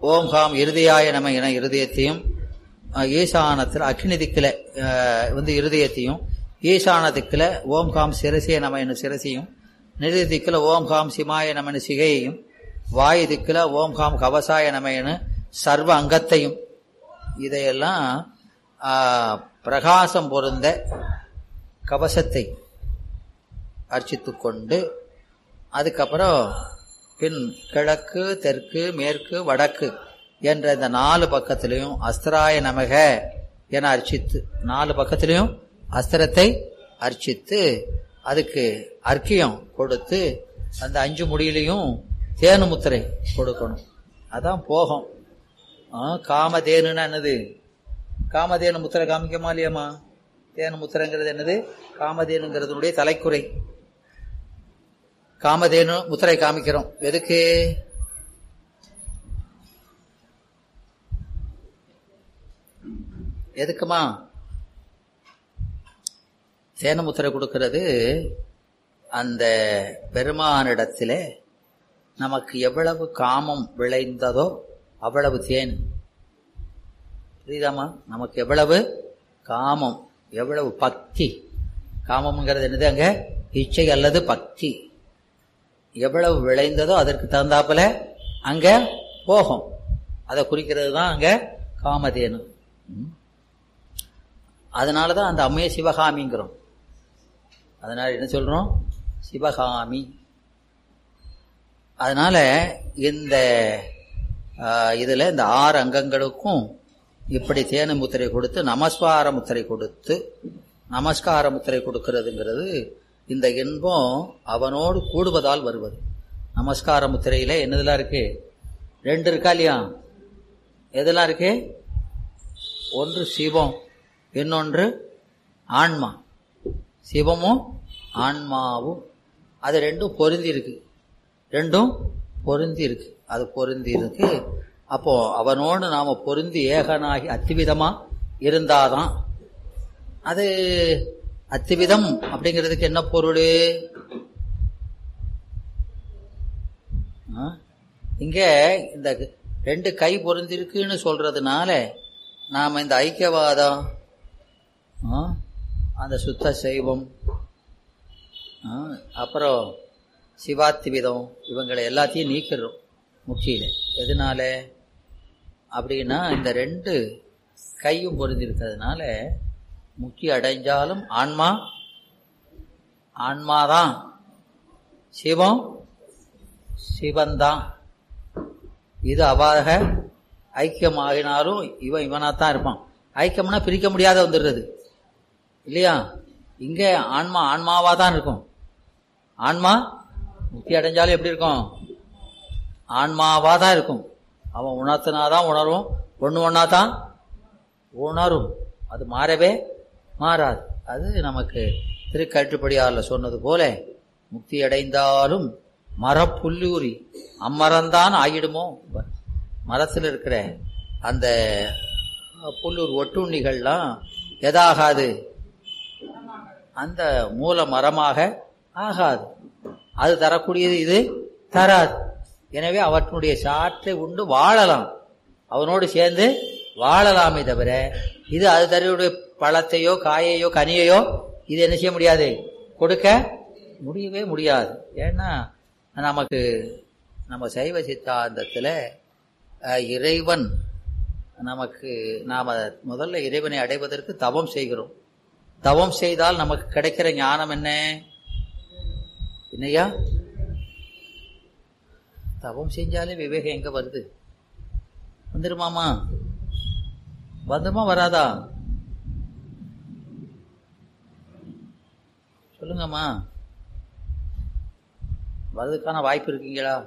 ஓம் com இருதயாய நம என இருதயத்தையும் அஹ், ஈசானத்தில் அக்னி திக்கில அஹ், வந்து இருதயத்தையும் ஈசான திக்கில ஓம் காம் சிரசிய நம என சிரசியும் நிதி திக்கில ஓம் காம் சிமாய நம என சிகையையும் வாயு திக்கில ஓம் காம் கவசாய நம என சர்வ அங்கத்தையும் இதையெல்லாம் ஆஹ், பிரகாசம் பொருந்த கவசத்தை அர்ச்சித்துக் கொண்டு அதுக்கப்புறம் பின் கிழக்கு தெற்கு மேற்கு வடக்கு என்ற இந்த நாலு பக்கத்திலையும் அஸ்திராய நமக என அர்ச்சித்து நாலு பக்கத்திலையும் அஸ்திரத்தை அர்ச்சித்து அதுக்கு அர்க்கியம் கொடுத்து அந்த அஞ்சு முடியிலையும் தேனு முத்திரை கொடுக்கணும் அதான் போகம் ஆ, காமதேனுன்னா என்னது காமதேனு முத்திரை காமிக்கமா இல்லையாம்மா தேனு முத்திரைங்கிறது என்னது காமதேனுங்கிறதுனுடைய தலைக்குறை காமதேனு முத்திரை காமிக்கிறோம் எதுக்கு எதுக்குமா தேன முத்திரை கொடுக்கிறது அந்த பெருமானிடத்திலே நமக்கு எவ்வளவு காமம் விளைந்ததோ அவ்வளவு தேன் புரியுதாம்மா நமக்கு எவ்வளவு காமம் எவ்வளவு பக்தி காமம்ங்கிறது என்னது அங்க இச்சை அல்லது பக்தி எவ்வளவு விளைந்ததோ அதற்கு தகுந்தாப்புல அங்க போகும் அதை குறிக்கிறது தான் அங்க காமதேனு ம். அதனாலதான் அந்த அம்மையை சிவகாமிங்கிறோம் அதனால என்ன சொல்றோம் சிவகாமி அதனால இந்த ஆ, இதுல இந்த ஆறு அங்கங்களுக்கும் இப்படி தேனு முத்திரை கொடுத்து நமஸ்கார முத்திரை கொடுத்து நமஸ்கார முத்திரை கொடுக்கிறதுங்கிறது இந்த இன்பம் அவனோடு கூடுவதால் வருவது நமஸ்கார முத்திரையில என்னதெல்லாம் இருக்கு ரெண்டு இருக்கா இல்லையா எதெல்லாம் இருக்கு ஒன்று சிவம் இன்னொன்று ஆன்மா சிவமும் ஆன்மாவும் அது ரெண்டும் பொருந்தி இருக்கு ரெண்டும் பொருந்தி இருக்கு அது பொருந்தி இருக்கு அப்போ அவனோடு நாம பொருந்தி ஏகனாகி அத்திவிதமா இருந்தாதான் அது அத்திவிதம் அப்படிங்கிறதுக்கு என்ன பொருள் ஆ? இங்க இந்த ரெண்டு கை பொருந்திருக்குன்னு சொல்றதுனால நாம இந்த ஐக்கியவாதம் ஆ? அந்த சுத்த சைவம் ஆ? அப்புறம் சிவாத்திவிதம் இவங்களை எல்லாத்தையும் நீக்கிறோம் முக்கியில எதனால அப்படின்னா இந்த ரெண்டு கையும் பொருந்திருக்கிறதுனால முக்தி அடைஞ்சாலும் ஆன்மா ஆன்மாதான் சிவம் சிவன்தான் இது அவாக ஐக்கியமாகினாலும் இவன் இவனாத்தான் இருப்பான் ஐக்கியம்னா பிரிக்க முடியாத வந்துடுறது இல்லையா இங்க ஆன்மா ஆன்மாவா தான் இருக்கும் ஆன்மா முக்தி அடைஞ்சாலும் எப்படி இருக்கும் ஆன்மாவா தான் இருக்கும் அவன் உணர்த்தினாதான் உணரும் ஒன்று ஒன்றா தான் உணரும் அது மாறவே மாறாது அது நமக்கு திருக்கட்டுப்படியாரில் சொன்னது போல முக்தி அடைந்தாலும் மரப்புல்லூரி அம்மரம்தான் ஆயிடுமோ மரத்தில் இருக்கிற அந்த புல்லூர் ஒட்டுண்ணிகள்லாம் எதாகாது அந்த மூல மரமாக ஆகாது அது தரக்கூடியது இது தராது எனவே அவற்றினுடைய சாற்றை உண்டு வாழலாம் அவனோடு சேர்ந்து வாழலாமே தவிர இது அது தருடைய பழத்தையோ காயையோ கனியையோ இது என்ன செய்ய முடியாது கொடுக்க முடியவே முடியாது ஏன்னா நமக்கு நம்ம சைவ சித்தாந்தத்தில் அஹ், இறைவன் நமக்கு நாம முதல்ல இறைவனை அடைவதற்கு தவம் செய்கிறோம் தவம் செய்தால் நமக்கு கிடைக்கிற ஞானம் என்ன என்னையா தவம் செஞ்சாலே விவேகம் எங்க வருது வந்துருமாமா வந்துருமா வராதா சொல்லுங்கம்மா வர்றதுக்கான வாய்ப்பு இருக்கீங்களா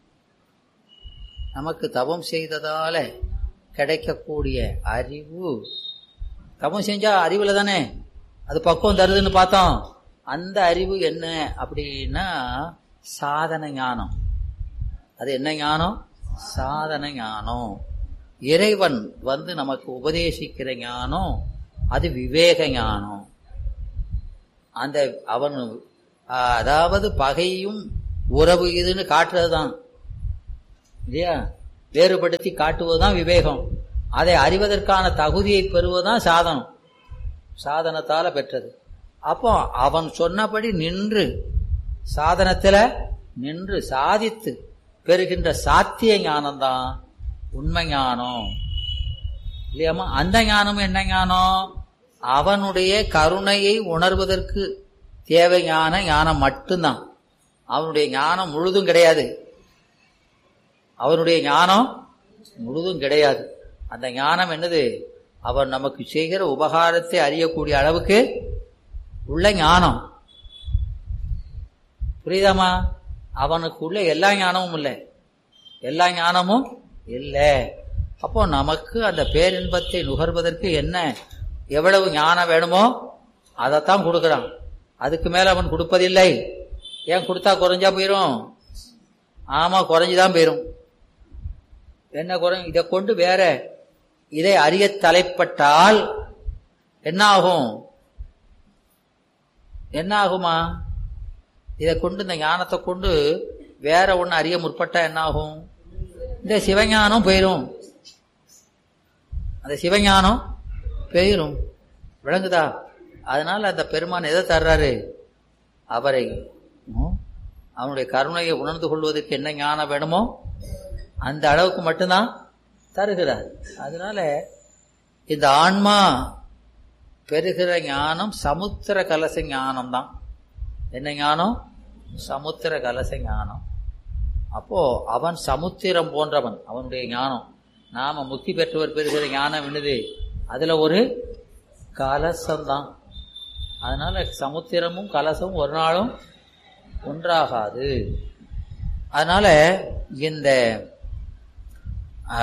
நமக்கு தவம் செய்ததால கிடைக்கக்கூடிய அறிவு தவம் செஞ்சா அறிவுல தானே அது பக்குவம் தருதுன்னு பார்த்தோம் அந்த அறிவு என்ன அப்படின்னா சாதன ஞானம் அது என்ன ஞானம் சாதன ஞானம் இறைவன் வந்து நமக்கு உபதேசிக்கிற ஞானம் அது விவேக ஞானம் அந்த அவன் ஆஹ், அதாவது பகையும் உறவு இதுன்னு காட்டுறது தான் இல்லையா வேறுபடுத்தி காட்டுவதுதான் விவேகம் அதை அறிவதற்கான தகுதியை பெறுவதுதான் சாதனம் சாதனத்தால பெற்றது அப்போ அவன் சொன்னபடி நின்று சாதனத்துல நின்று சாதித்து பெறுகின்ற சாத்திய ஞானம்தான் உண்மை ஞானம் இல்லையாமா அந்த ஞானம் என்ன ஞானம் அவனுடைய கருணையை உணர்வதற்கு தேவையான ஞானம் மட்டும்தான் அவனுடைய ஞானம் முழுதும் கிடையாது அவனுடைய ஞானம் முழுதும் கிடையாது அந்த ஞானம் என்னது அவன் நமக்கு செய்கிற உபகாரத்தை அறியக்கூடிய அளவுக்கு உள்ள ஞானம் புரியுதாமா அவனுக்குள்ள எல்லா ஞானமும் இல்லை எல்லா ஞானமும் இல்லை அப்போ நமக்கு அந்த பேரின்பத்தை நுகர்வதற்கு என்ன எவ்வளவு ஞானம் வேணுமோ அதைத்தான் கொடுக்குறான் அதுக்கு மேல அவன் கொடுப்பதில்லை ஏன் கொடுத்தா குறைஞ்சா போயிரும் ஆமா குறைஞ்சுதான் போயிரும் என்ன குறை இதை கொண்டு வேற இதை அறிய தலைப்பட்டால் என்ன ஆகும் என்ன ஆகுமா இதை கொண்டு இந்த ஞானத்தை கொண்டு வேற ஒன்று அறிய முற்பட்டா என்ன ஆகும் இந்த சிவஞானம் போயிரும் அந்த சிவஞானம் போயிரும் விளங்குதா அதனால அந்த பெருமான் எதை தர்றாரு அவரை ம், அவனுடைய கருணையை உணர்ந்து கொள்வதற்கு என்ன ஞானம் வேணுமோ அந்த அளவுக்கு மட்டும்தான் தருகிறார் அதனால இந்த ஆன்மா பெறுகிற ஞானம் சமுத்திர கலச ஞானம் தான் என்ன ஞானம் சமுத்திர கலச ஞானம் அப்போ அவன் சமுத்திரம் போன்றவன் அவனுடைய ஞானம் நாம முக்தி பெற்றவர் பெறுகிற ஞானம் என்னது அதுல ஒரு கலசம்தான் அதனால சமுத்திரமும் கலசமும் ஒரு நாளும் ஒன்றாகாது அதனால இந்த ஆ,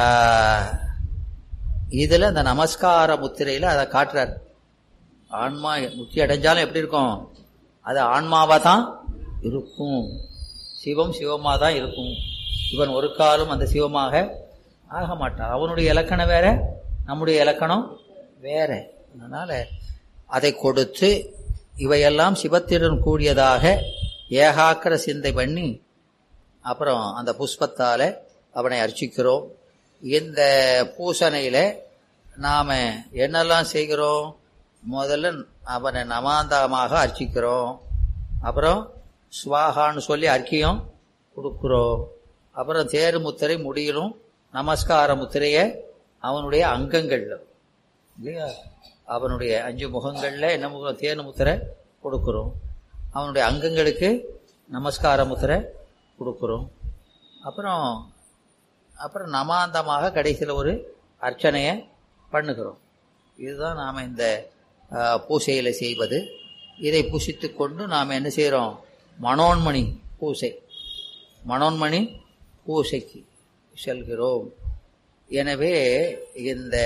இதுல இந்த நமஸ்கார முத்திரையில அதை காட்டுறார் ஆன்மா முக்தி அடைஞ்சாலும் எப்படி இருக்கும் அது ஆன்மாவா தான் இருக்கும் சிவம் சிவமா தான் இருக்கும் இவன் ஒரு காலம் அந்த சிவமாக ஆக மாட்டான் அவனுடைய இலக்கணம் வேற நம்முடைய இலக்கணம் வேற அதனால அதை கொடுத்து இவையெல்லாம் சிவத்திடன் கூடியதாக ஏகாக்கிர சிந்தை பண்ணி அப்புறம் அந்த புஷ்பத்தால அவனை அர்ச்சிக்கிறோம் இந்த பூசணையில நாம என்னெல்லாம் செய்கிறோம் முதல்ல அவனை நமாந்தமாக அர்ச்சிக்கிறோம் அப்புறம் ஸ்வாகான்னு சொல்லி அர்க்கியம் கொடுக்குறோம் அப்புறம் தேரு முத்திரை முடியலும் நமஸ்கார முத்திரைய அவனுடைய அங்கங்கள்ல இல்லையா அவனுடைய அஞ்சு முகங்கள்ல என்ன முகம் தேனு முத்திரை கொடுக்குறோம் அவனுடைய அங்கங்களுக்கு நமஸ்கார முத்திரை கொடுக்குறோம் அப்புறம் அப்புறம் நமாந்தமாக கடைசியில் ஒரு அர்ச்சனையை பண்ணுகிறோம் இதுதான் நாம் இந்த பூசையில் செய்வது இதை புசித்து கொண்டு நாம் என்ன செய்கிறோம் மனோன்மணி பூசை மனோன்மணி பூசைக்கு செல்கிறோம் எனவே இந்த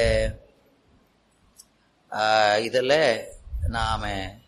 இதில் நாம்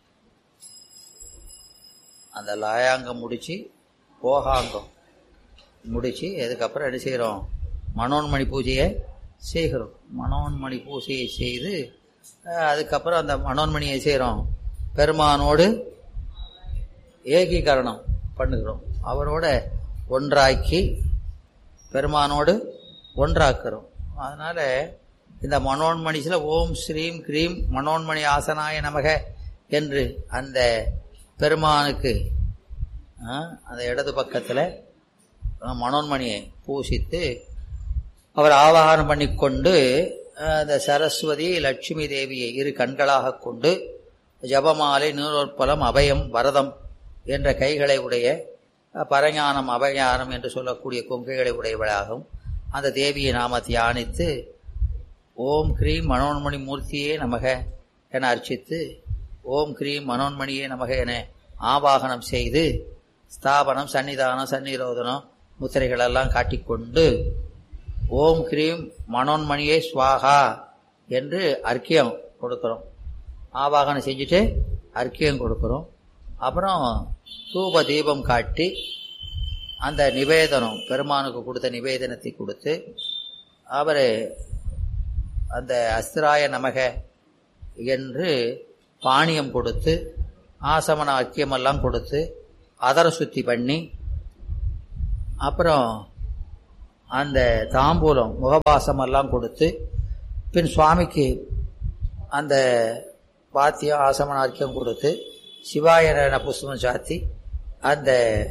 அந்த லாயாங்கம் முடித்து போகாங்கம் முடித்து அதுக்கப்புறம் என்ன செய்கிறோம் மனோன்மணி பூஜையை செய்கிறோம் மனோன்மணி பூஜையை செய்து அஹ், அதுக்கப்புறம் அந்த மனோன்மணியை செய்கிறோம் பெருமானோடு ஏகீகரணம் பண்ணுகிறோம் அவரோட ஒன்றாக்கி பெருமானோடு ஒன்றாக்குறோம் அதனால இந்த மனோன்மணிசில ஓம் ஸ்ரீம் கிரீம் மனோன்மணி ஆசனாய நமக என்று அந்த பெருமானுக்கு ஆ, அந்த இடது பக்கத்தில் மனோன்மணியை பூசித்து அவர் ஆவாகனம் பண்ணிக்கொண்டு அஹ், அந்த சரஸ்வதி லட்சுமி தேவியை இரு கண்களாக கொண்டு ஜபமாலை நீரோற்பலம் அபயம் வரதம் என்ற கைகளை உடைய அஹ், பரஞானம் அபஞானம் என்று சொல்லக்கூடிய கொங்கைகளை உடையவளாகவும் அந்த தேவியை நாம தியானித்து ஓம் கிரீம் மனோன்மணி மூர்த்தியே நமக என அர்ச்சித்து ஓம் கிரீம் மனோன்மணியே நமக என ஆவாகனம் செய்து ஸ்தாபனம் சன்னிதானம் சன்னிரோதனம் முத்திரைகளெல்லாம் காட்டிக்கொண்டு ஓம் கிரீம் மனோன்மணியே ஸ்வாகா என்று அர்க்கியம் கொடுக்கிறோம் ஆவாகனம் செஞ்சுட்டு அர்க்கியம் கொடுக்கிறோம் அப்புறம் தூப தீபம் காட்டி அந்த நிவேதனம் பெருமானுக்கு கொடுத்த நிவேதனத்தை கொடுத்து அவர் அந்த அஸ்திராய நமக என்று பாணியம் கொடுத்து ஆசமன அக்கியமெல்லாம் கொடுத்து அதர சுத்தி பண்ணி அப்புறம் அந்த தாம்பூலம் முகவாசம் எல்லாம் கொடுத்து பின் சுவாமிக்கு அந்த பாத்தியம் ஆசமனார்க்கியம் கொடுத்து சிவாயன புஷ்பம் சாத்தி அந்த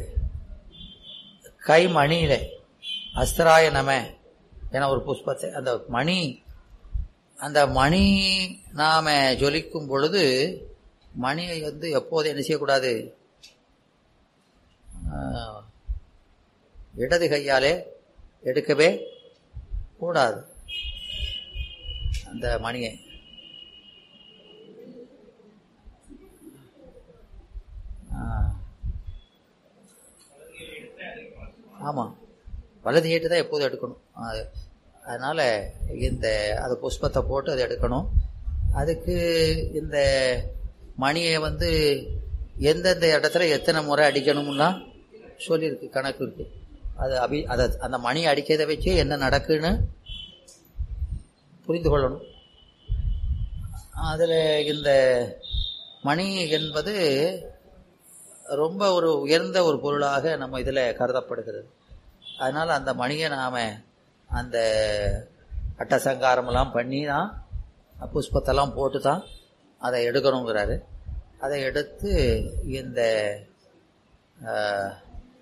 கைமணியில அஸ்திராய நம என ஒரு புஷ்பத்தை அந்த மணி அந்த மணி நாம ஜொலிக்கும் பொழுது மணியை வந்து எப்போதும் என்ன செய்யக்கூடாது ஆஹ், இடது கையாலே எடுக்கவே கூடாது அந்த மணியை ஆஹ். ஆமாம் வலது ஏட்டு தான் எப்போதும் எடுக்கணும் அது அதனால் இந்த அது புஷ்பத்தை போட்டு அதை எடுக்கணும் அதுக்கு இந்த மணியை வந்து எந்தெந்த இடத்துல எத்தனை முறை அடிக்கணும்னா சொல்லியிருக்கு கணக்கு இருக்கு அது அபி அதை அந்த மணி அடிக்கிறதை வச்சு என்ன நடக்குன்னு புரிந்து கொள்ளணும் அதில் இந்த மணி என்பது ரொம்ப ஒரு உயர்ந்த ஒரு பொருளாக நம்ம இதில் கருதப்படுகிறது அதனால் அந்த மணியை நாம் அந்த அட்டசங்காரமெல்லாம் பண்ணி தான் புஷ்பத்தெல்லாம் போட்டு தான் அதை எடுக்கணுங்கிறாரு அதை எடுத்து இந்த ஆஹ்,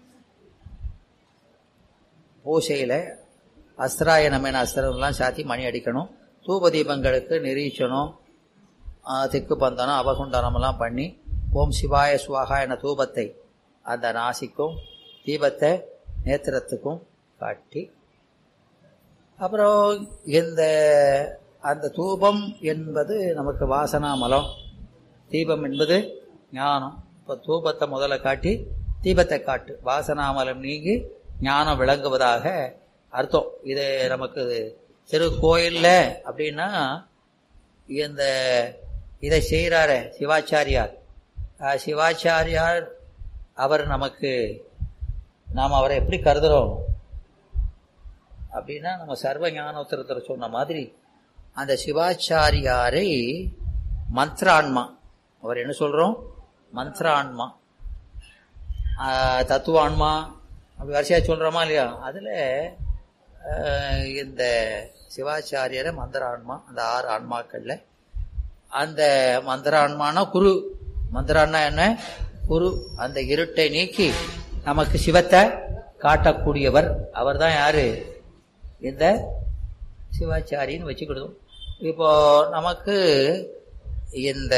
பூசையில் அஸ்திராயணமான அஸ்திரம்லாம் சாத்தி மணி அடிக்கணும் தூப தீபங்களுக்கு நிரீட்சணம் ஆஹ், திக்கு பந்தனம் அவகுண்டனமெல்லாம் பண்ணி ஓம் சிவாய சுவாகா என தூபத்தை அந்த நாசிக்கும் தீபத்தை நேத்திரத்துக்கும் காட்டி அப்புறம் இந்த அந்த தூபம் என்பது நமக்கு வாசனா மலம் தீபம் என்பது ஞானம் இப்போ தூபத்தை முதல்ல காட்டி தீபத்தை காட்டு வாசனாமலம் நீங்கி ஞானம் விளங்குவதாக அர்த்தம் இது நமக்கு சிறு கோயில்ல அப்படின்னா இந்த இதை செய்கிறாரு சிவாச்சாரியார் அஹ் சிவாச்சாரியார் அவர் நமக்கு நாம் அவரை எப்படி கருதுறோம் அப்படின்னா நம்ம சர்வ ஞானோத்தரத்தில் சொன்ன மாதிரி அந்த சிவாச்சாரியாரை மந்த்ரான்மா அவர் என்ன சொல்றோம் மந்த்ரான்மா ஆஹ் தத்துவான்மா அப்படி வரிசையா சொல்றோமா இல்லையா அதுல ஆஹ் இந்த சிவாச்சாரியரை மந்திரான்மா அந்த ஆறு ஆன்மாக்கள்ல அந்த மந்திரான்மானா குரு மந்திரான்னா என்ன குரு அந்த இருட்டை நீக்கி நமக்கு சிவத்தை காட்டக்கூடியவர் அவர்தான் யாரு இந்த சிவாச்சாரின்னு வச்சுக்கிடுவோம் இப்போ நமக்கு இந்த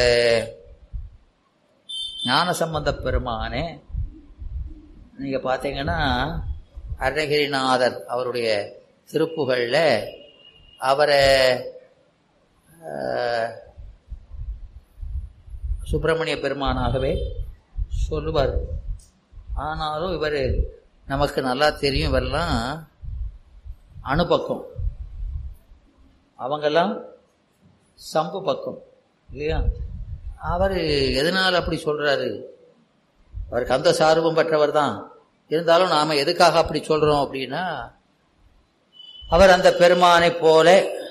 ஞான சம்பந்த பெருமானே நீங்க பார்த்தீங்கன்னா அருணகிரிநாதர் அவருடைய திருப்புகள்ல அவரை ஆஹ், சுப்பிரமணிய பெருமானாகவே சொல்லுவார் ஆனாலும் இவர் நமக்கு நல்லா தெரியும் இவரெல்லாம் அணுபக்கம் அவங்கெல்லாம் சம்பு பக்கம் இல்லையா அவர் எதனால் அப்படி சொல்றாரு அவர் கந்த சார்பம் பெற்றவர் தான் இருந்தாலும் நாம எதுக்காக அப்படி சொல்றோம் அப்படின்னா அவர் அந்த பெருமானை போல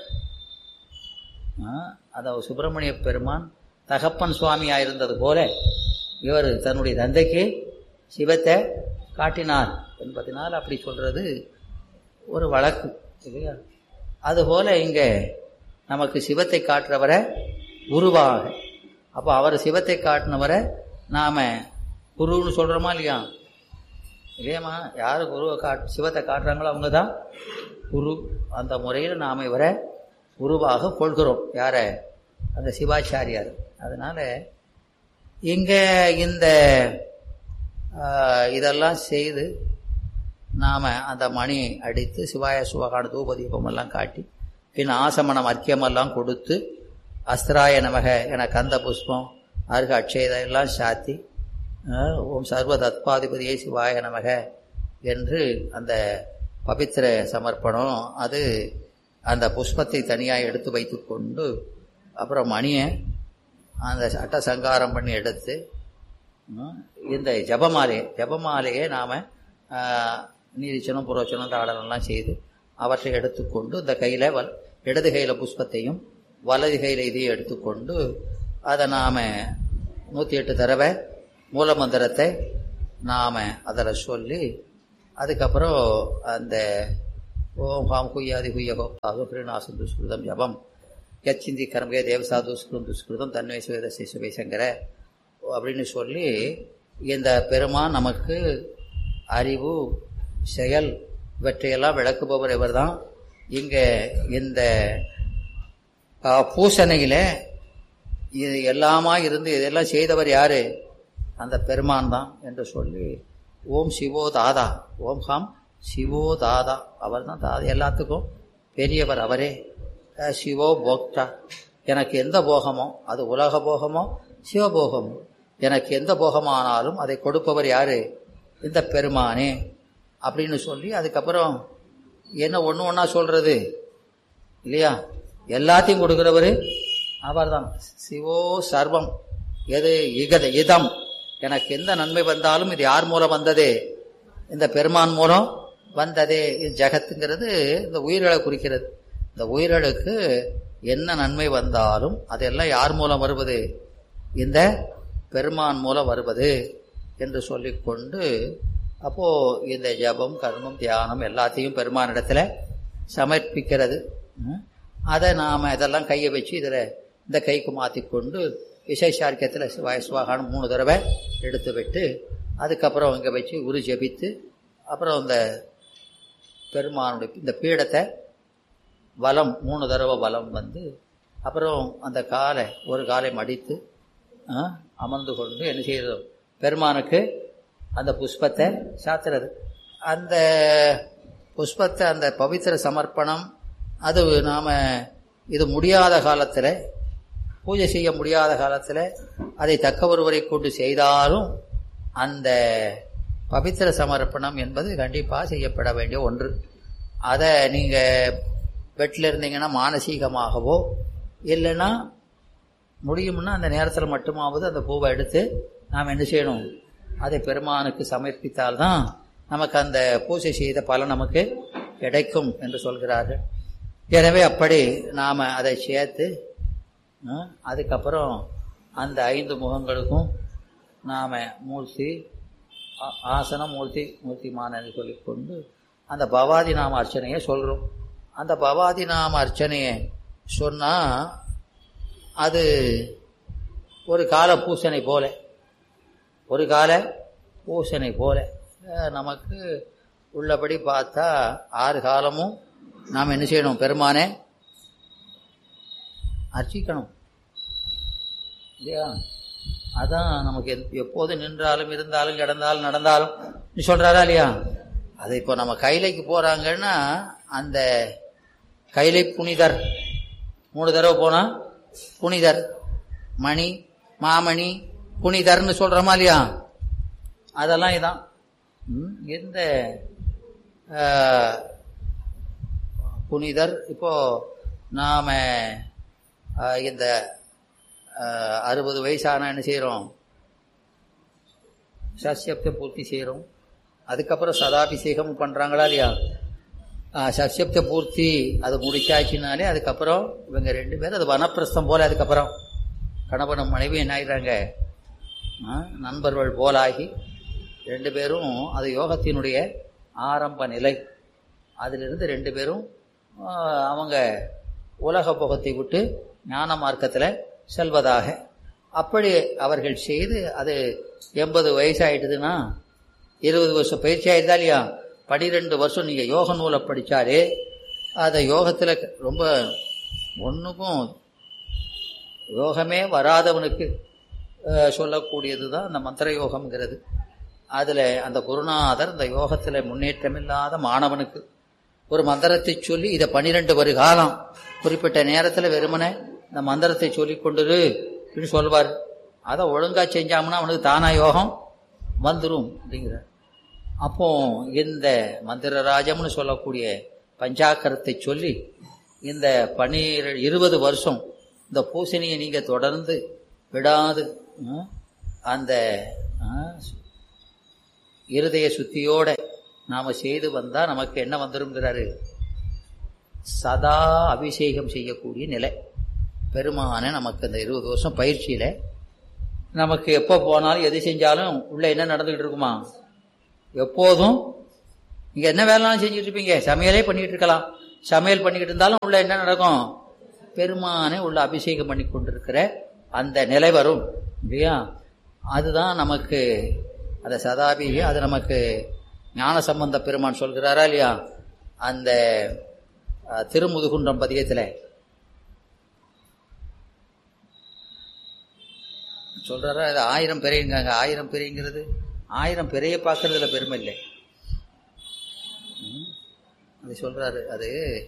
ஆ, அந்த சுப்பிரமணிய பெருமான் தகப்பன் சுவாமியா இருந்தது போல இவர் தன்னுடைய தந்தைக்கு சிவத்தை காட்டினார் என்பதனால் அப்படி சொல்றது ஒரு வழக்கு இல்லையா அதுபோல இங்க நமக்கு சிவத்தை காட்டுறவரை குருவாக அப்போ அவர் சிவத்தை காட்டினவரை நாம குருன்னு சொல்றோமா இல்லையா இல்லையாம்மா யார் குருவை காட் சிவத்தை காட்டுறாங்களோ அவங்க தான் குரு அந்த முறையில் நாம் இவரை குருவாக கொள்கிறோம் யார அந்த சிவாச்சாரியார் அதனால இங்க இந்த ஆஹ், இதெல்லாம் செய்து நாம அந்த மணி அடித்து சிவாய சுவகான தூபதீபம் எல்லாம் காட்டி பின் ஆசமனம் அர்க்கியமெல்லாம் கொடுத்து அஸ்திராய நமக என கந்த புஷ்பம் அருக அட்சயதை எல்லாம் சாத்தி அஹ், ஓம் சர்வ தத்பாதிபதியே சிவாய நமக என்று அந்த பவித்திர சமர்ப்பணம் அது அந்த புஷ்பத்தை தனியாக எடுத்து வைத்துக்கொண்டு அப்புறம் மணியை அந்த அட்ட சங்காரம் பண்ணி எடுத்து ம், இந்த ஜபமாலையை ஜபமாலையை நாம் நீரிச்சனம் புரோச்சனம் தாடனம்லாம் செய்து அவற்றை எடுத்துக்கொண்டு இந்த கையில் வல் இடது கையில் புஷ்பத்தையும் வலது கையில் இதையும் எடுத்துக்கொண்டு அதை நாம் நூற்றி எட்டு தடவை மூலமந்திரத்தை நாம் அதில் சொல்லி அதுக்கப்புறம் அந்த ஓம் ஹாம் குய்யாதி குய்யகோ தாது பிரிநாசம் துஷ்கிருதம் ஜபம் யச்சிந்தி கர்மகே தேவசா துஷ்கிருதம் துஷ்கிருதம் தன்மை சுவேத சிசுவை சங்கர அப்படின்னு சொல்லி இந்த பெருமான் நமக்கு அறிவு செயல் இவற்றையெல்லாம் விளக்குபவர் இவர் தான் இங்கே இந்த பூசணையில் இது எல்லாமா இருந்து இதெல்லாம் செய்தவர் யாரு அந்த பெருமான் தான் என்று சொல்லி ஓம் சிவோ தாதா ஓம் ஹாம் சிவோ தாதா அவர் தான் தாதா எல்லாத்துக்கும் பெரியவர் அவரே சிவோ போக்தா எனக்கு எந்த போகமோ அது உலக போகமோ சிவபோகமோ எனக்கு எந்த போகமானாலும் அதை கொடுப்பவர் யாரு இந்த பெருமானே அப்படின்னு சொல்லி அதுக்கப்புறம் என்ன ஒன்று ஒன்றா சொல்றது இல்லையா எல்லாத்தையும் கொடுக்கிறவர் அவர் தான் சிவோ சர்வம் எது இகத இதம் எனக்கு எந்த நன்மை வந்தாலும் இது யார் மூலம் வந்தது இந்த பெருமான் மூலம் வந்ததே இது ஜெகத்துங்கிறது இந்த உயிர்களை குறிக்கிறது இந்த உயிர்களுக்கு என்ன நன்மை வந்தாலும் அதெல்லாம் யார் மூலம் வருவது இந்த பெருமான் மூலம் வருவது என்று சொல்லிக்கொண்டு அப்போ இந்த ஜபம் கர்மம் தியானம் எல்லாத்தையும் பெருமானிடத்துல சமர்ப்பிக்கிறது அதை நாம் இதெல்லாம் கையை வச்சு இதில் இந்த கைக்கு மாற்றிக்கொண்டு விசேஷார்க்கியத்தில் சிவாய சிவாகான்னு மூணு தடவை எடுத்து விட்டு அதுக்கப்புறம் இங்கே வச்சு உரு ஜபித்து அப்புறம் இந்த பெருமானுடைய இந்த பீடத்தை வலம் மூணு தடவை வலம் வந்து அப்புறம் அந்த காலை ஒரு காலை மடித்து அமர்ந்து கொண்டு என்ன செய்யறது பெருமானுக்கு அந்த புஷ்பத்தை சாத்துறது அந்த புஷ்பத்தை அந்த பவித்திர சமர்ப்பணம் அது நாம் இது முடியாத காலத்தில் பூஜை செய்ய முடியாத காலத்தில் அதை தக்க ஒருவரை கொண்டு செய்தாலும் அந்த பவித்திர சமர்ப்பணம் என்பது கண்டிப்பாக செய்யப்பட வேண்டிய ஒன்று அதை நீங்கள் பெட்டில் இருந்தீங்கன்னா மானசீகமாகவோ இல்லைன்னா முடியும்னா அந்த நேரத்தில் மட்டுமாவது அந்த பூவை எடுத்து நாம் என்ன செய்யணும் அதை பெருமானுக்கு சமர்ப்பித்தால்தான் நமக்கு அந்த பூஜை செய்த பலன் நமக்கு கிடைக்கும் என்று சொல்கிறார்கள் எனவே அப்படி நாம் அதை சேர்த்து அதுக்கப்புறம் அந்த ஐந்து முகங்களுக்கும் நாம் மூர்த்தி ஆசனம் மூர்த்தி மூர்த்திமான சொல்லிக்கொண்டு அந்த பவாதி நாம அர்ச்சனையை சொல்கிறோம் அந்த பவாதி நாம அர்ச்சனையை சொன்னால் அது ஒரு கால பூசனை போல ஒரு கால பூசனை போல நமக்கு உள்ளபடி பார்த்தா ஆறு காலமும் நாம் என்ன செய்யணும் பெருமானே அர்ச்சிக்கணும் இல்லையா அதான் நமக்கு எப்போது நின்றாலும் இருந்தாலும் கிடந்தாலும் நடந்தாலும் நீ சொல்றாரா இல்லையா அது இப்போ நம்ம கைலைக்கு போறாங்கன்னா அந்த கைலை புனிதர் மூணு தடவை போனா புனிதர் மணி மாமணி புனிதர்னு சொல்றோமா இல்லையா அதெல்லாம் இதான் இந்த புனிதர் இப்போ நாம இந்த அறுபது வயசான என்ன செய்கிறோம் சஷ்யப்த பூர்த்தி செய்கிறோம் அதுக்கப்புறம் சதாபிஷேகம் பண்ணுறாங்களா இல்லையா சஷ்யப்த பூர்த்தி அது முடிச்சாச்சுனாலே அதுக்கப்புறம் இவங்க ரெண்டு பேரும் அது வனப்பிரஸ்தம் போல அதுக்கப்புறம் கணவனும் மனைவி என்ன ஆகிடுறாங்க நண்பர்கள் போலாகி ரெண்டு பேரும் அது யோகத்தினுடைய ஆரம்ப நிலை அதிலிருந்து ரெண்டு பேரும் அவங்க உலக போகத்தை விட்டு ஞான மார்க்கத்தில் செல்வதாக அப்படி அவர்கள் செய்து அது எண்பது வயசாயிட்டுதுன்னா இருபது வருஷம் பயிற்சி ஆயிடுதா இல்லையா பனிரெண்டு வருஷம் நீங்கள் யோக நூலை படித்தாலே அதை யோகத்தில் ரொம்ப ஒன்றுக்கும் யோகமே வராதவனுக்கு சொல்லக்கூடியது தான் அந்த மந்திர யோகம்ங்கிறது அதில் அந்த குருநாதர் இந்த யோகத்தில் முன்னேற்றமில்லாத மாணவனுக்கு ஒரு மந்திரத்தை சொல்லி இதை பன்னிரெண்டு வரு காலம் குறிப்பிட்ட நேரத்தில் வெறுமனே இந்த மந்திரத்தை சொல்லி கொண்டுரு அப்படின்னு சொல்வார் அதை ஒழுங்காக செஞ்சாங்கன்னா அவனுக்கு தானா யோகம் வந்துடும் அப்படிங்கிறார் அப்போ இந்த மந்திரராஜம்னு சொல்லக்கூடிய பஞ்சாக்கரத்தை சொல்லி இந்த பன்னிர இருபது வருஷம் இந்த பூசணியை நீங்கள் தொடர்ந்து விடாது அந்த இருதய சுத்தியோட நாம செய்து வந்தா நமக்கு என்ன வந்துருங்கிறாரு சதா அபிஷேகம் செய்யக்கூடிய நிலை பெருமான நமக்கு அந்த இருபது வருஷம் பயிற்சியில நமக்கு எப்போ போனாலும் எது செஞ்சாலும் உள்ள என்ன நடந்துகிட்டு இருக்குமா எப்போதும் நீங்க என்ன வேலைனாலும் செஞ்சுட்டு இருப்பீங்க சமையலே பண்ணிட்டு இருக்கலாம் சமையல் பண்ணிக்கிட்டு இருந்தாலும் உள்ள என்ன நடக்கும் பெருமானை உள்ள அபிஷேகம் பண்ணி கொண்டிருக்கிற அந்த நிலை வரும் இல்லையா அதுதான் நமக்கு அந்த சதாபிகை அது நமக்கு ஞான சம்பந்த பெருமான் சொல்கிறாரா இல்லையா அந்த அஹ், திருமுதுகுன்றம் பதியத்தில் சொல்றாரா இது ஆயிரம் பிறைங்காங்க ஆயிரம் பிறைங்கிறது ஆயிரம் பிறையை பார்க்கறதுல பெருமை இல்லை ம். அது சொல்றாரு அது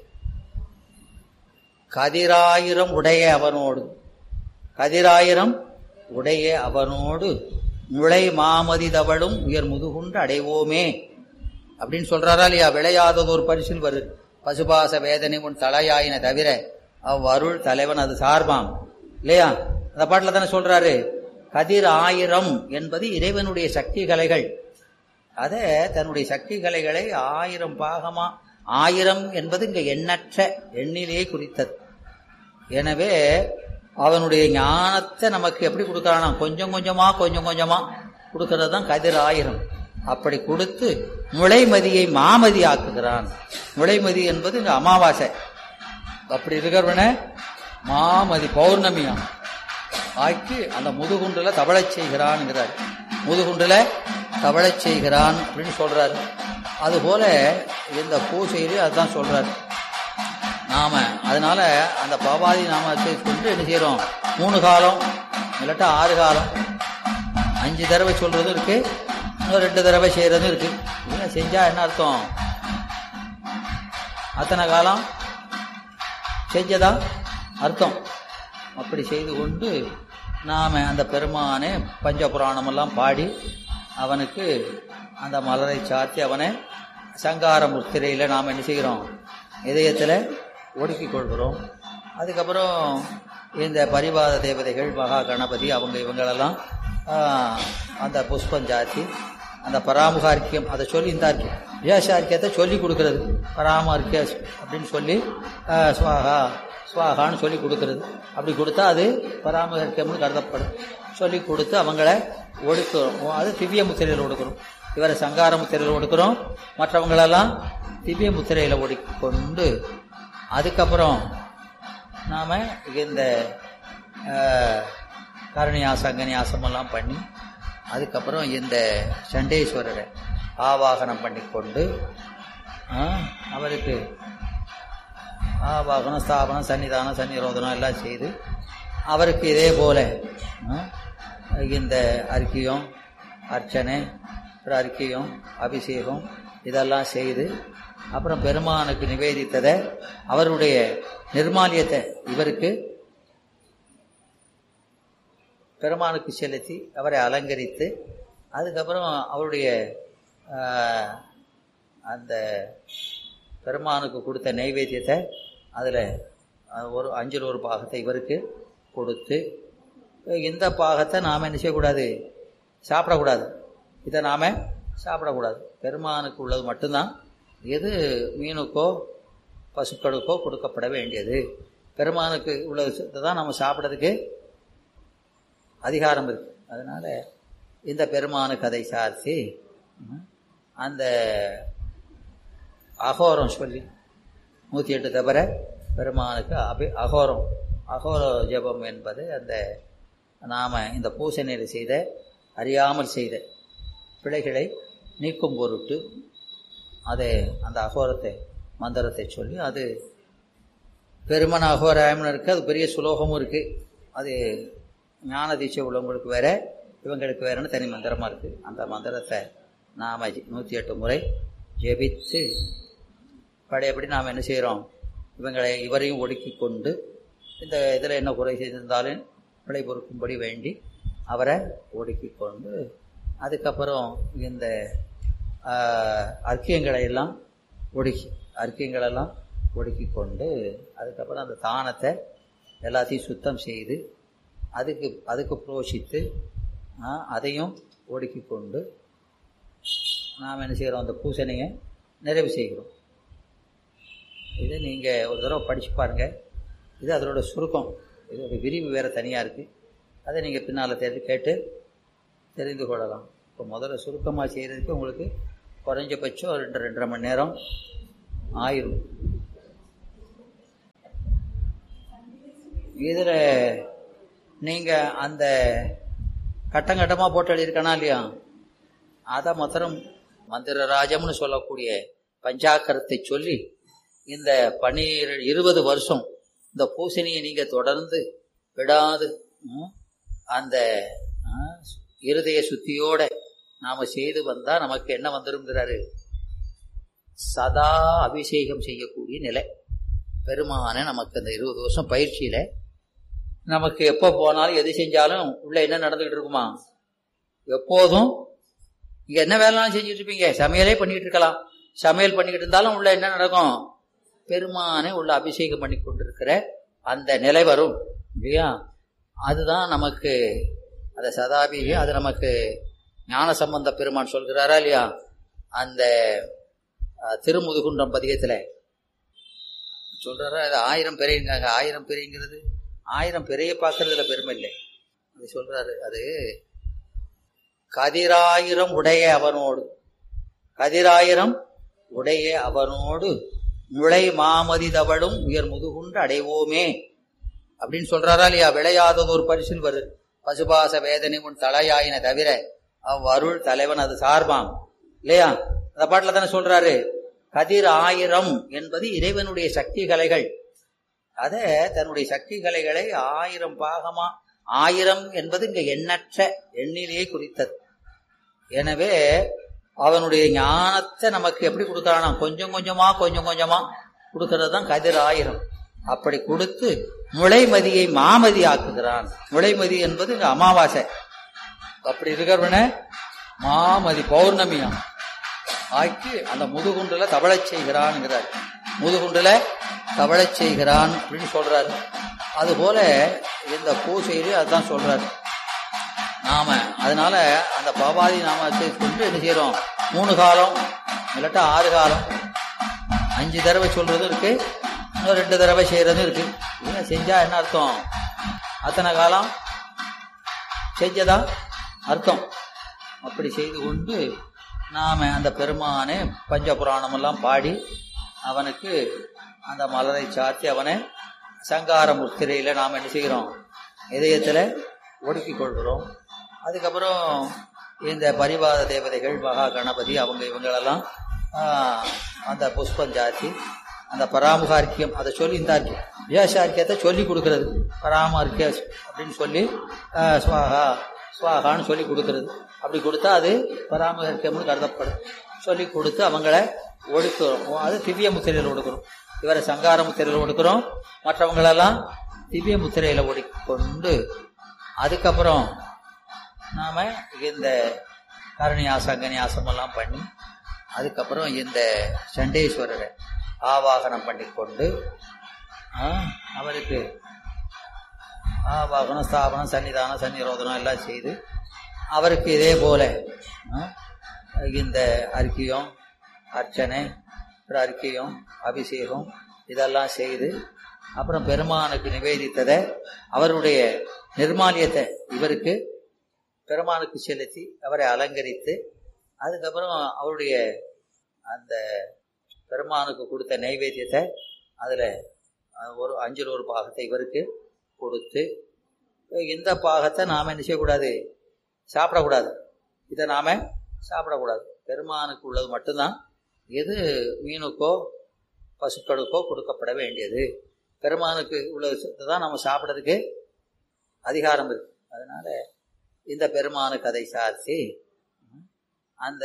கதிராயிரம் உடைய அவனோடு கதிராயிரம் உடைய அவனோடு முளை மாமதி தவளும் உயர் முதுகுண்டு அடைவோமே அப்படின்னு சொல்றாரா இல்லையா விளையாததொரு பரிசில் வரு பசுபாச வேதனை உன் தலையாயின தவிர அவ்வருள் தலைவன் அது சார்பாம் இல்லையா அந்த பாட்டில் தானே சொல்றாரு கதிர் ஆயிரம் என்பது இறைவனுடைய சக்தி கலைகள் அத தன்னுடைய சக்தி கலைகளை ஆயிரம் பாகமா ஆயிரம் என்பது இங்க எண்ணற்ற எண்ணிலே குறித்தது எனவே அவனுடைய ஞானத்தை நமக்கு எப்படி கொடுக்கறானா கொஞ்சம் கொஞ்சமா கொஞ்சம் கொஞ்சமா கொடுக்கறது தான் கதிர் ஆயிரம் அப்படி கொடுத்து முளைமதியை மாமதி ஆக்குகிறான் முளைமதி என்பது இங்க அமாவாசை அப்படி இருக்கிறவன மாமதி பௌர்ணமியா ஆக்கி அந்த முதுகுண்டுல தவழச் செய்கிறான்ங்கிறார் முதுகுண்டுல தவழச் செய்கிறான் அப்படின்னு சொல்றாரு அதுபோல இந்த பூசையிலே அதுதான் சொல்றாரு நாம அதனால அந்த பவாதி நாமத்தை கொண்டு என்ன செய்யறோம் மூணு காலம் இல்லாட்டா ஆறு காலம் அஞ்சு தடவை சொல்றதும் இருக்கு இன்னும் ரெண்டு தடவை செய்யறதும் இருக்கு இதெல்லாம் செஞ்சா என்ன அர்த்தம் அத்தனை காலம் செஞ்சதா அர்த்தம் அப்படி செய்து கொண்டு நாம அந்த பெருமானை பஞ்சபுராணமெல்லாம் பாடி அவனுக்கு அந்த மலரை சாத்தி அவனை சங்கார முத்திரையில் நாம் என்ன செய்கிறோம் இதயத்தில் ஒடுக்கிக் கொள்கிறோம் அதுக்கப்புறம் இந்த பரிவாத தேவதைகள் மகா கணபதி அவங்க இவங்களெல்லாம் ஆஹ், அந்த புஷ்பம் சாத்தி அந்த பராமுகார்க்கியம் அதை சொல்லி இந்த அர்க்கியம் வியாசார்க்கியத்தை சொல்லி கொடுக்கறது பராமர்க்கிய அப்படின்னு சொல்லி ஆஹ், ஸ்வாகா ஸ்வாகான்னு சொல்லி கொடுக்கறது அப்படி கொடுத்தா அது பராமரிக்கம்னு கருதப்படும் சொல்லி கொடுத்து அவங்கள ஒடுக்குறோம் அது திவ்ய முத்திரையில் ஒடுக்குறோம் இவரை சங்கார முத்திரையில் ஒடுக்குறோம் மற்றவங்களெல்லாம் திவ்ய முத்திரையில் ஒடுக்கி கொண்டு அதுக்கப்புறம் நாம் இந்த ஆஹ், கருணியாசம் அங்கனியாசம் எல்லாம் பண்ணி அதுக்கப்புறம் இந்த சண்டேஸ்வரரை ஆவாகனம் பண்ணி கொண்டு ஆஹ், அவருக்கு ஆவாகனம் ஸ்தாபனம் சன்னிதானம் சன்னிரோதனம் எல்லாம் செய்து அவருக்கு இதே போல ஆ, இந்த அர்க்கியம் அர்ச்சனை அப்புறம் அர்க்கியம் அபிஷேகம் இதெல்லாம் செய்து அப்புறம் பெருமானுக்கு நிவேதித்ததை அவருடைய நிர்மாலியத்தை இவருக்கு பெருமானுக்கு செலுத்தி அவரை அலங்கரித்து அதுக்கப்புறம் அவருடைய ஆ, அந்த பெருமானுக்கு கொடுத்த நைவேத்தியத்தை அதில் ஒரு அஞ்சில் ஒரு பாகத்தை இவருக்கு கொடுத்து இந்த பாகத்தை நாம் என்ன செய்யக்கூடாது சாப்பிடக்கூடாது இதை நாம் சாப்பிடக்கூடாது பெருமானுக்கு உள்ளது மட்டும்தான் எது மீனுக்கோ பசுக்களுக்கோ கொடுக்கப்பட வேண்டியது பெருமானுக்கு உள்ளது தான் நம்ம சாப்பிட்றதுக்கு அதிகாரம் இருக்கு அதனால இந்த பெருமானு கதை சார்த்தி ம், அந்த அகோரம் சொல்லி நூற்றி எட்டு தவிர பெருமானுக்கு அபி அகோரம் அகோர ஜெபம் என்பது அந்த நாம் இந்த பூசணையில் செய்த அறியாமல் செய்த பிழைகளை நீக்கும் பொருட்டு அதை அந்த அகோரத்தை மந்திரத்தை சொல்லி அது பெருமன் அகோராயம்னு இருக்குது அது பெரிய சுலோகமும் இருக்குது அது ஞான தீட்சை உள்ளவங்களுக்கு வேற இவங்களுக்கு வேறன்னு தனி மந்திரமாக இருக்குது அந்த மந்திரத்தை நாம் நூற்றி எட்டு முறை ஜெபித்து பழையபடி நாம் என்ன செய்கிறோம் இவங்களை இவரையும் ஒடுக்கி கொண்டு இந்த இதில் என்ன குறை செய்திருந்தாலும் பிழை பொறுக்கும்படி வேண்டி அவரை ஒடுக்கி கொண்டு அதுக்கப்புறம் இந்த ஆஹ், அர்க்கியங்களை எல்லாம் ஒடுக்கி அர்க்கியங்களெல்லாம் ஒடுக்கி கொண்டு அதுக்கப்புறம் அந்த தானத்தை எல்லாத்தையும் சுத்தம் செய்து அதுக்கு அதுக்கு புரோஷித்து ஆஹ், அதையும் ஒடுக்கி கொண்டு நாம் என்ன செய்கிறோம் அந்த பூசணையை நிறைவு செய்கிறோம் இதை நீங்கள் ஒரு தடவை படித்து பாருங்கள் இது அதனோட சுருக்கம் இதோட விரிவு வேறு தனியாக இருக்குது அதை நீங்கள் பின்னால் தெரிந்து கேட்டு தெரிந்து கொள்ளலாம் இப்போ முதல்ல சுருக்கமாக செய்கிறதுக்கு உங்களுக்கு குறைஞ்சபட்சம் ரெண்டு ரெண்டரை மணி நேரம் ஆயிரும் இதில் நீங்கள் அந்த கட்டம் கட்டமாக போட்டு எழுதியிருக்கனா இல்லையா அதை மாத்திரம் மந்திரராஜம்னு சொல்லக்கூடிய பஞ்சாக்கரத்தை சொல்லி இந்த பனிரெ இருபது வருஷம் இந்த பூசணியை நீங்கள் தொடர்ந்து விடாது ம், அந்த ஆ, இருதய சுத்தியோட நாம செய்து வந்தா நமக்கு என்ன வந்துருங்கிறாரு சதா அபிஷேகம் செய்யக்கூடிய நிலை பெருமான நமக்கு அந்த இருபது வருஷம் பயிற்சியில நமக்கு எப்போ போனாலும் எது செஞ்சாலும் உள்ள என்ன நடந்துகிட்டு இருக்குமா எப்போதும் இங்க என்ன வேலைனாலும் செஞ்சுட்டு இருப்பீங்க சமையலே பண்ணிட்டு இருக்கலாம் சமையல் பண்ணிக்கிட்டு இருந்தாலும் உள்ள என்ன நடக்கும் பெருமானை உள்ள அபிஷேகம் பண்ணி கொண்டிருக்கிற அந்த நிலை வரும் இல்லையா அதுதான் நமக்கு அந்த சதாபிகை அது நமக்கு ஞான சம்பந்த பெருமான் சொல்கிறாரா இல்லையா அந்த அஹ், திருமுதுகுன்றம் பதிகத்துல சொல்றாரா அது ஆயிரம் பிறைங்காங்க ஆயிரம் பிறைங்கிறது ஆயிரம் பிறையை பார்க்கறதுல பெருமை இல்லை அது சொல்றாரு அது கதிராயிரம் உடைய அவனோடு கதிராயிரம் உடைய அவனோடு முளை மாமதி தவழும் உயர் முதுகுண்டு அடைவோமே அப்படின்னு சொல்றாரா இல்லையா விளையாதது ஒரு பரிசில் வருது பசுபாச வேதனை உன் தலையாயின தவிர அவ்வருள் தலைவன் அது சார்பாம் இல்லையா அந்த பாட்டில் தானே சொல்றாரு கதிர் ஆயிரம் என்பது இறைவனுடைய சக்தி கலைகள் அத தன்னுடைய சக்தி கலைகளை ஆயிரம் பாகமா ஆயிரம் என்பது இங்க எண்ணற்ற எண்ணிலேயே குறித்தது எனவே அவனுடைய ஞானத்தை நமக்கு எப்படி கொடுக்கறானா கொஞ்சம் கொஞ்சமா கொஞ்சம் கொஞ்சமா கொடுக்கறது தான் கதிர் ஆயிரம் அப்படி கொடுத்து முளைமதியை மாமதி ஆக்குகிறான் முளைமதி என்பது இங்க அமாவாசை அப்படி இருக்கிறவன மாமதி பௌர்ணமியாம் ஆக்கி அந்த முதுகுண்டுல தவழச் செய்கிறான்ங்கிறார் முதுகுண்டுல தவழச் செய்கிறான் அப்படின்னு சொல்றாரு அதுபோல இந்த பூசையிலே அதுதான் சொல்றாரு நாம அதனால அந்த பவாதி நாமத்தை கொண்டு என்ன செய்யறோம் மூணு காலம் இல்லாட்டா ஆறு காலம் அஞ்சு தடவை சொல்றதும் இருக்கு இன்னும் ரெண்டு தடவை செய்யறதும் இருக்கு இதெல்லாம் செஞ்சா என்ன அர்த்தம் அத்தனை காலம் செஞ்சதா அர்த்தம் அப்படி செய்து கொண்டு நாம அந்த பெருமானை பஞ்சபுராணம் எல்லாம் பாடி அவனுக்கு அந்த மலரை சாத்தி அவனை சங்கார முத்திரையில நாம் என்ன செய்கிறோம் இதயத்துல ஒடுக்கிக் கொள்கிறோம் அதுக்கப்புறம் இந்த பரிவாத தேவதைகள் மகா கணபதி அவங்க இவங்களெல்லாம் ஆஹ், அந்த புஷ்பம் சாத்தி அந்த பராமுகார்க்கியம் அதை சொல்லி இந்த அர்க்கியம் வியாசார்க்கியத்தை சொல்லி கொடுக்கறது பராமர்க்கிய அப்படின்னு சொல்லி ஆஹ், ஸ்வாகா ஸ்வாகான்னு சொல்லி கொடுக்கறது அப்படி கொடுத்தா அது பராமரிக்கம்னு கருதப்படும் சொல்லி கொடுத்து அவங்கள ஒடுக்குறோம் அது திவ்ய முத்திரையில் ஒடுக்குறோம் இவரை சங்கார முத்திரையில் ஒடுக்குறோம் மற்றவங்களெல்லாம் திவ்ய முத்திரையில் ஒடுக்கொண்டு அதுக்கப்புறம் நாம இந்த கரணியாசம் அங்கனியாசம் எல்லாம் பண்ணி அதுக்கப்புறம் இந்த சண்டேஸ்வரரை ஆவாகனம் பண்ணி கொண்டு ஆ, அவருக்கு ஆவாகனம் ஸ்தாபனம் சன்னிதானம் சன்னிரோதனம் எல்லாம் செய்து அவருக்கு இதே போல ஆ, இந்த அர்க்கியம் அர்ச்சனை அப்புறம் அர்க்கியம் அபிஷேகம் இதெல்லாம் செய்து அப்புறம் பெருமானுக்கு நிவேதித்ததை அவருடைய நிர்மாலியத்தை இவருக்கு பெருமானுக்கு செலுத்தி அவரை அலங்கரித்து அதுக்கப்புறம் அவருடைய அந்த பெருமானுக்கு கொடுத்த நைவேத்தியத்தை அதில் ஒரு அஞ்சில் ஒரு பாகத்தை இவருக்கு கொடுத்து இந்த பாகத்தை நாம் என்ன செய்யக்கூடாது சாப்பிடக்கூடாது இதை நாம் சாப்பிடக்கூடாது பெருமானுக்கு உள்ளது மட்டும்தான் எது மீனுக்கோ பசுக்களுக்கோ கொடுக்கப்பட வேண்டியது பெருமானுக்கு உள்ளது தான் நம்ம சாப்பிட்றதுக்கு அதிகாரம் இருக்கு அதனால இந்த பெருமானுக்கு அதை சாத்தி அந்த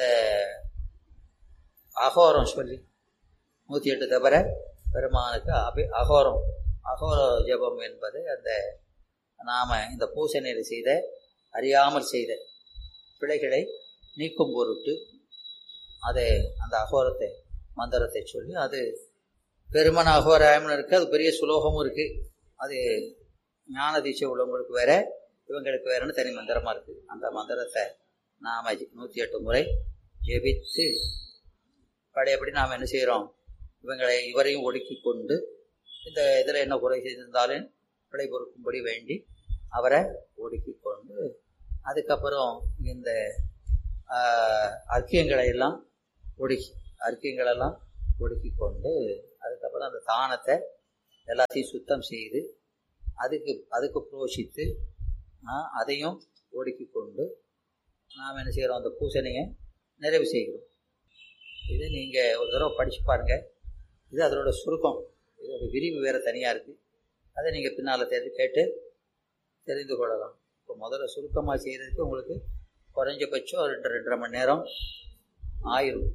அகோரம் சொல்லி நூற்றி எட்டு தவிர பெருமானுக்கு அபி அகோரம் அகோர ஜெபம் என்பது அந்த நாம இந்த பூசணையில் செய்த அறியாமல் செய்த பிழைகளை நீக்கும் பொருட்டு அதை அந்த அகோரத்தை மந்திரத்தை சொல்லி அது பெருமன் அகோராயம்னு இருக்கு அது பெரிய சுலோகமும் இருக்கு அது ஞான தீட்சை உள்ளவங்களுக்கு வேற இவங்களுக்கு வேறன்னு தனி மந்திரமா இருக்கு அந்த மந்திரத்தை நாம நூற்றி எட்டு முறை ஜெபித்து பழையபடி நாம் என்ன செய்கிறோம் இவங்களை இவரையும் ஒடுக்கி கொண்டு இந்த இதில் என்ன குறை செய்திருந்தாலும் பிழை பொறுக்கும்படி வேண்டி அவரை ஒடுக்கி கொண்டு அதுக்கப்புறம் இந்த ஆஹ், அர்க்கியங்களை எல்லாம் ஒடுக்கி அர்க்கியங்களெல்லாம் ஒடுக்கி கொண்டு அதுக்கப்புறம் அந்த தானத்தை எல்லாத்தையும் சுத்தம் செய்து அதுக்கு அதுக்கு புரோஷித்து அதையும் ஒடுக்கி கொண்டு நாம் என்ன செய்கிறோம் அந்த பூசணையை நிறைவு செய்கிறோம் இது நீங்கள் ஒரு தடவை படித்து பாருங்கள் இது அதனோட சுருக்கம் இதோட விரிவு வேறு தனியாக இருக்குது அதை நீங்கள் பின்னால் தெரிந்து கேட்டு தெரிந்து கொள்ளலாம் இப்போ முதல்ல சுருக்கமாக செய்கிறதுக்கு உங்களுக்கு குறைஞ்சபட்சம் ரெண்டு ரெண்டரை மணி நேரம் ஆயிரும்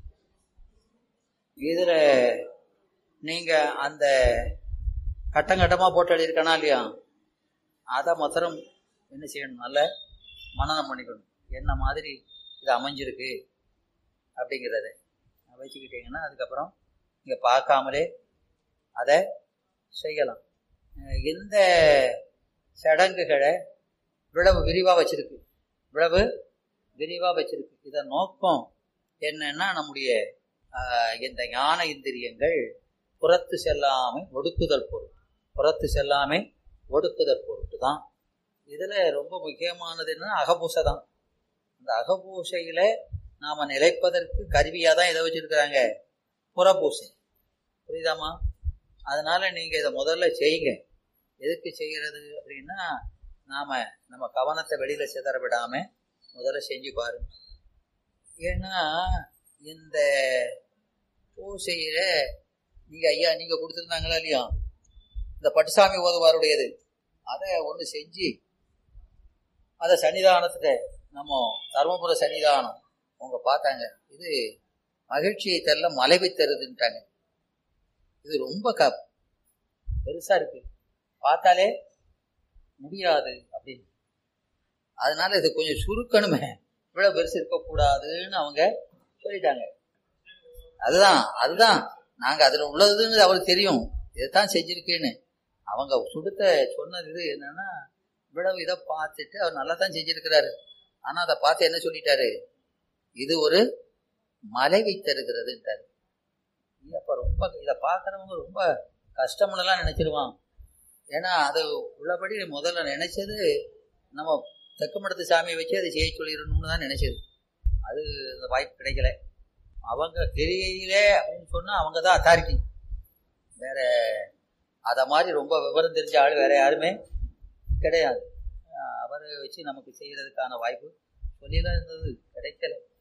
இதில் நீங்கள் அந்த கட்டம் கட்டமாக போட்டு எழுதியிருக்கனா இல்லையா அதை மாத்திரம் என்ன செய்யணும் நல்ல மனநம் பண்ணிக்கணும் என்ன மாதிரி இது அமைஞ்சிருக்கு அப்படிங்கிறத வச்சுக்கிட்டிங்கன்னா அதுக்கப்புறம் நீங்கள் பார்க்காமலே அதை செய்யலாம் எந்த சடங்குகளை விளவு விரிவாக வச்சிருக்கு விளவு விரிவாக வச்சிருக்கு இதன் நோக்கம் என்னன்னா நம்முடைய இந்த ஞான இந்திரியங்கள் புறத்து செல்லாமை ஒடுக்குதல் பொருட்டு புறத்து செல்லாமை ஒடுக்குதல் பொருட்டு தான் இதில் ரொம்ப முக்கியமானது என்னன்னா அகபூசை தான் இந்த அகபூசையில் நாம் நிலைப்பதற்கு கருவியாக தான் இதை வச்சுருக்கிறாங்க புறப்பூசை புரியுதாமா அதனால் நீங்கள் இதை முதல்ல செய்யுங்க எதுக்கு செய்கிறது அப்படின்னா நாம் நம்ம கவனத்தை வெளியில் சிதற விடாமல் முதல்ல செஞ்சு பாருங்க ஏன்னா இந்த பூசையில் நீங்கள் ஐயா நீங்கள் கொடுத்துருந்தாங்களா இல்லையா இந்த பட்டுசாமி ஓதுவாருடையது அதை ஒன்று செஞ்சு அதை சன்னிதானத்துக்கு நம்ம தர்மபுர சன்னிதானம் அவங்க பார்த்தாங்க இது மகிழ்ச்சியை தரல மலைவை தருதுன்ட்டாங்க இது ரொம்ப க பெருசா இருக்கு பார்த்தாலே முடியாது அப்படின்னு அதனால இது கொஞ்சம் சுருக்கணுமே இவ்வளவு பெருசு இருக்கக்கூடாதுன்னு அவங்க சொல்லிட்டாங்க அதுதான் அதுதான் நாங்க அதுல உள்ளதுன்னு அவருக்கு தெரியும் இதைத்தான் செஞ்சிருக்கேன்னு அவங்க சுடுத்த சொன்னது இது என்னன்னா இவ்வளவு இதை பார்த்துட்டு அவர் நல்லா தான் செஞ்சிருக்கிறாரு ஆனா அதை பார்த்து என்ன சொல்லிட்டாரு இது ஒரு மலைவை தருகிறதுன்றாரு அப்ப ரொம்ப இதை பார்க்கறவங்க ரொம்ப கஷ்டம்னுலாம் நினைச்சிருவான் ஏன்னா அது உள்ளபடி முதல்ல நினைச்சது நம்ம தெக்குமடத்து சாமியை வச்சு அதை செய்ய சொல்லிடணும்னு தான் நினைச்சது அது அந்த வாய்ப்பு கிடைக்கல அவங்க தெரியலே அப்படின்னு சொன்னா அவங்க தான் அத்தாரிட்டி வேற அதை மாதிரி ரொம்ப விவரம் தெரிஞ்ச ஆள் வேற யாருமே கிடையாது அவரை வச்சு நமக்கு செய்யறதுக்கான வாய்ப்பு சொல்லிதான் இருந்தது கிடைக்கல